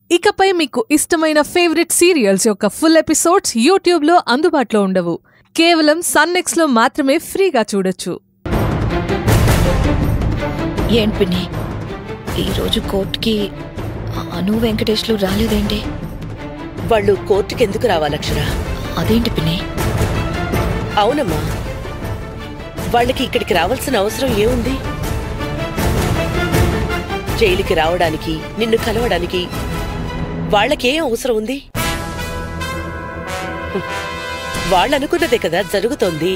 ఇకపై మీకు ఇష్టమైన ఫేవరెట్ సీరియల్స్ యొక్క ఫుల్ ఎపిసోడ్స్ యూట్యూబ్లో అందుబాటులో ఉండవు కేవలం సన్నెక్స్లో మాత్రమే ఫ్రీగా చూడొచ్చు ఏంటి పిన్ని ఈరోజు కోర్టుకి అను వెంకటేష్లు రాలేదేంటి వాళ్ళు కోర్టుకి ఎందుకు రావాలక్షరా అదేంటి పిన్ని అవునమ్మా వాళ్ళకి ఇక్కడికి రావాల్సిన అవసరం ఏముంది జైలుకి రావడానికి నిన్ను కలవడానికి వాళ్ళకేం అవసరం ఉంది హ్మ్. వాళ్ళనుకున్నదే కదా జరుగుతోంది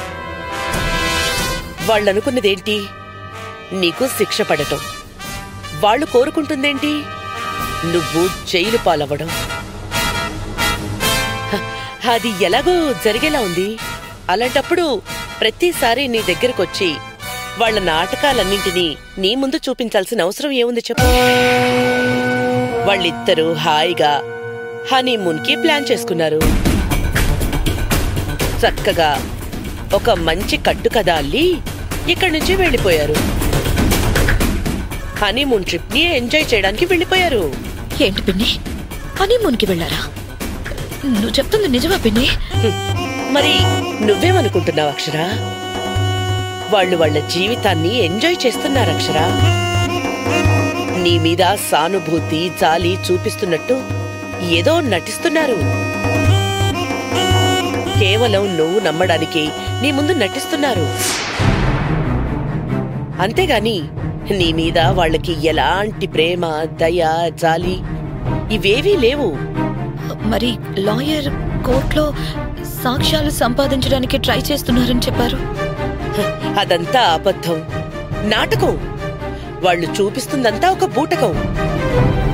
వాళ్ళనుకున్నదేంటి నీకు శిక్ష పడటం వాళ్ళు కోరుకుంటుందేంటి నువ్వు జైలు పాలవ్వడం హ, అది ఎలాగో జరిగేలా ఉంది అలాంటప్పుడు ప్రతిసారి నీ దగ్గరకొచ్చి వాళ్ళ నాటకాలన్నింటినీ నీ ముందు చూపించాల్సిన అవసరం ఏముంది చెప్పు వాళ్ళిద్దరూ హాయిగా హనీమూన్కి ప్లాన్ చేసుకున్నారు చక్కగా ఒక మంచి కట్టు కథ అల్లి ఇక్కడి నుంచి వెళ్ళిపోయారు హనీమూన్ ట్రిప్ ని ఎంజాయ్ చేయడానికి వెళ్ళిపోయారు ఏంటి పిన్ని హనీమూన్కి వెళ్ళారా నువ్వు చెప్తుంది నిజమా పిన్ని హ్మ్. మరి నువ్వేమనుకుంటున్నావు అక్షరా వాళ్ళు వాళ్ళ జీవితాన్ని ఎంజాయ్ చేస్తున్నారు అక్షరా నీ మీద సానుభూతి జాలి చూపిస్తున్నట్టు ఏదో నటిస్తున్నారు కేవలం నువ్వు నమ్మడానికి నీ ముందు నటిస్తున్నారు అంతేగాని నీ మీద వాళ్ళకి ఎలాంటి ప్రేమ దయ జాలి ఇవేవీ లేవు మరి లాయర్ కోర్టులో సాక్ష్యాలు సంపాదించడానికి ట్రై చేస్తున్నారని చెప్పారు హ, అదంతా అబద్ధం నాటకం వాళ్ళు చూపిస్తుందంతా ఒక బూటకం